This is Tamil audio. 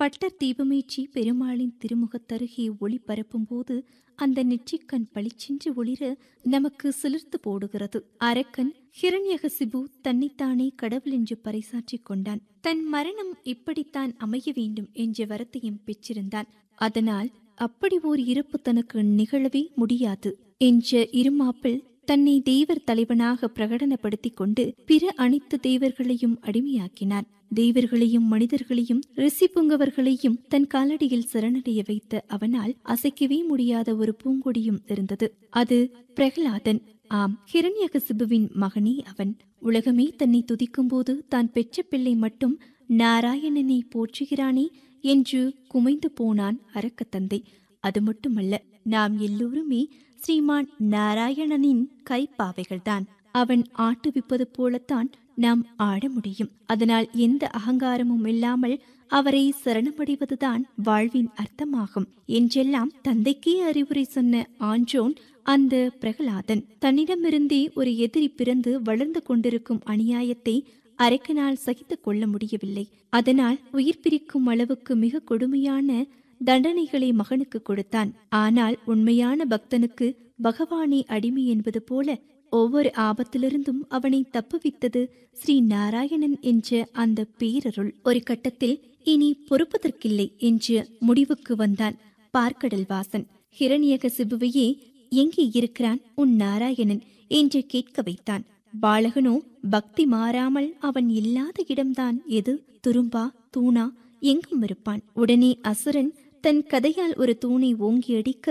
பட்டர் தீபமேற்றி பெருமாளின் திருமுகத்தருகே ஒளி பரப்பும்போது அந்த நெற்றிக்கண் பளிச்சென்று ஒளிர நமக்கு சிலிர்த்து போடுகிறது அரக்கன் ஹிரண்யகசிபு தன்னைத்தானே கடவுள் என்று பறைசாற்றிக் கொண்டான் தன் மரணம் இப்படித்தான் அமைய வேண்டும் என்ற வரத்தையும் பெற்றிருந்தான் அதனால் அப்படி ஓர் இறப்பு தனக்கு நிகழவே முடியாது என்ற இருமாப்பில் தன்னை தெய்வர் தலைவனாக பிரகடனப்படுத்திக் கொண்டு பிற அனைத்து தெய்வர்களையும் அடிமையாக்கினான் தெய்வர்களையும் மனிதர்களையும் ரிஷி புங்கவர்களையும் தன் காலடியில் சரணடைய வைத்த அவனால் அசைக்கவே முடியாத ஒரு பூங்கொடியும் இருந்தது அது பிரகலாதன் ஆம் ஹிரண்யகசிபுவின் மகனே அவன் உலகமே தன்னை துதிக்கும்போது தான் பெற்ற பிள்ளை மட்டும் நாராயணனை போற்றுகிறானே என்று குமைந்து போனான் அரக்கத்தந்தை அது மட்டுமல்ல நாம் எல்லோருமே ஸ்ரீமான் நாராயணனின் கைப்பாவைகள்தான் அவன் ஆட்டுவிப்பது போலத்தான் நாம் ஆட முடியும் அதனால் எந்த அகங்காரமும் இல்லாமல் அவரை சரணமடைவதுதான் வாழ்வின் அர்த்தமாகும் என்றெல்லாம் தந்தைக்கே அறிவுரை சொன்ன ஆன்றோன் அந்த பிரகலாதன் தன்னிடமிருந்தே ஒரு எதிரி பிறந்து வளர்ந்து கொண்டிருக்கும் அநியாயத்தை அரக்கனால் சகித்துக் கொள்ள முடியவில்லை அதனால் உயிர் பிரிக்கும் அளவுக்கு மிக கொடுமையான தண்டனைகளை மகனுக்கு கொடுத்தான் ஆனால் உண்மையான பக்தனுக்கு பகவானே அடிமை என்பது போல ஒவ்வொரு ஆபத்திலிருந்தும் அவனை தப்புவித்தது ஸ்ரீ நாராயணன் என்ற அந்த பேரருள் ஒரு கட்டத்தில் இனி பொறுப்பதற்கில்லை என்று முடிவுக்கு வந்தான் பார்க்கடல் வாசன் ஹிரண்யக சிபுவையே எங்கே இருக்கிறான் உன் நாராயணன் என்று கேட்க வைத்தான் பாலகனோ பக்தி மாறாமல் அவன் இல்லாத இடம்தான் எது துரும்பா தூணா எங்கும் இருப்பான் உடனே அசுரன் தன் கதையால் ஒரு தூணை ஓங்கி அடிக்க